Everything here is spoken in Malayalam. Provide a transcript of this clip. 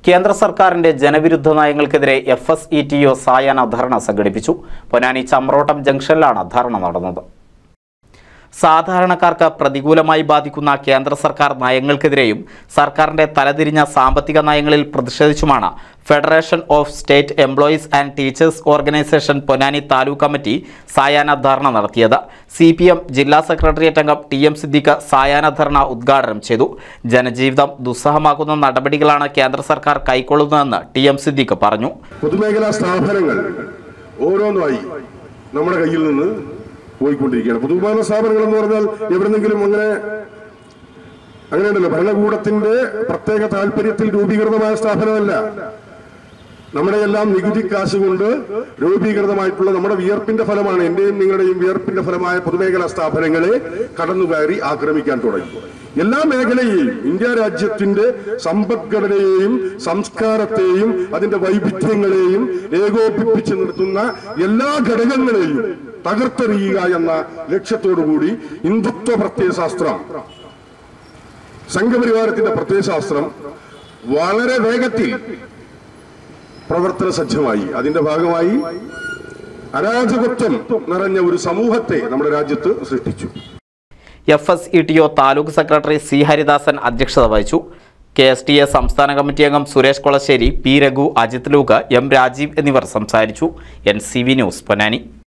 കേന്ദ്ര സർക്കാരിന്റെ ജനവിരുദ്ധ നയങ്ങൾക്കെതിരെ F S E T O സായാഹ്ന ധർണ സംഘടിപ്പിച്ചു പൊന്നാനി ചമ്രോട്ടം ജംഗ്ഷനിലാണ് ധർണ നടന്നത് സാധാരണക്കാർക്ക് പ്രതികൂലമായി ബാധിക്കുന്ന കേന്ദ്ര സർക്കാർ നയങ്ങൾക്കെതിരെയും സർക്കാരിന്റെ തലതിരിഞ്ഞ സാമ്പത്തിക നയങ്ങളിൽ പ്രതിഷേധിച്ചുമാണ് federation of state employees and teachers organisation Ponnani taluk committee സായാഹ്ന ധർണ നടത്തിയത് സി പി എം ജില്ലാ സെക്രട്ടേറിയറ്റ് അംഗം ടി എം സിദ്ദിഖ് സായാഹ്ന ധർണ ഉദ്ഘാടനം ചെയ്തു ജനജീവിതം ദുസ്സഹമാക്കുന്ന നടപടികളാണ് കേന്ദ്ര സർക്കാർ കൈക്കൊള്ളുന്നതെന്ന് ടി എം സിദ്ദിഖ് പറഞ്ഞു പൊതുമേഖലാ സ്ഥാപനങ്ങൾ ഓരോന്നായി നമ്മുടെ കയ്യിൽ നിന്ന് പോയിക്കൊണ്ടിരിക്കുകയാണ് പൊതുമേഖലാ സ്ഥാപനങ്ങൾ എന്ന് പറഞ്ഞാൽ എവിടെന്നെങ്കിലും അങ്ങനെ അങ്ങനെയുണ്ടല്ലോ ഭരണകൂടത്തിന്റെ പ്രത്യേക താല്പര്യത്തിൽ രൂപീകൃതമായ സ്ഥാപനമല്ല നമ്മുടെ എല്ലാം നികുതി കാശ് കൊണ്ട് രൂപീകൃതമായിട്ടുള്ള നമ്മുടെ വിയർപ്പിന്റെ ഫലമാണ് എന്റെയും നിങ്ങളുടെയും വിയർപ്പിന്റെ ഫലമായ പൊതുമേഖലാ സ്ഥാപനങ്ങളെ കടന്നുകയറി ആക്രമിക്കാൻ തുടങ്ങി എല്ലാ മേഖലയെയും ഇന്ത്യ രാജ്യത്തിന്റെ സമ്പദ്ഘടനയെയും സംസ്കാരത്തെയും അതിന്റെ വൈവിധ്യങ്ങളെയും ഏകോപിപ്പിച്ച് നിർത്തുന്ന എല്ലാ ഘടകങ്ങളെയും തകർത്തെറിയുക എന്ന ലക്ഷ്യത്തോടുകൂടി ഹിന്ദുത്വ പ്രത്യയശാസ്ത്രം സംഘപരിവാരത്തിന്റെ പ്രത്യയശാസ്ത്രം വളരെ വേഗത്തിൽ പ്രവർത്തന സജ്ജമായി അതിന്റെ ഭാഗമായി അരാജകത്വം നിറഞ്ഞ ഒരു സമൂഹത്തെ നമ്മുടെ രാജ്യത്ത് സൃഷ്ടിച്ചു F S E T O taluk secretary C Haridasan അധ്യക്ഷത വഹിച്ചു കെ എസ് ടി എ സംസ്ഥാന കമ്മിറ്റി അംഗം Suresh Kolassery P Raghu Ajith Luke M Rajeev എന്നിവർ സംസാരിച്ചു N C V news Ponnani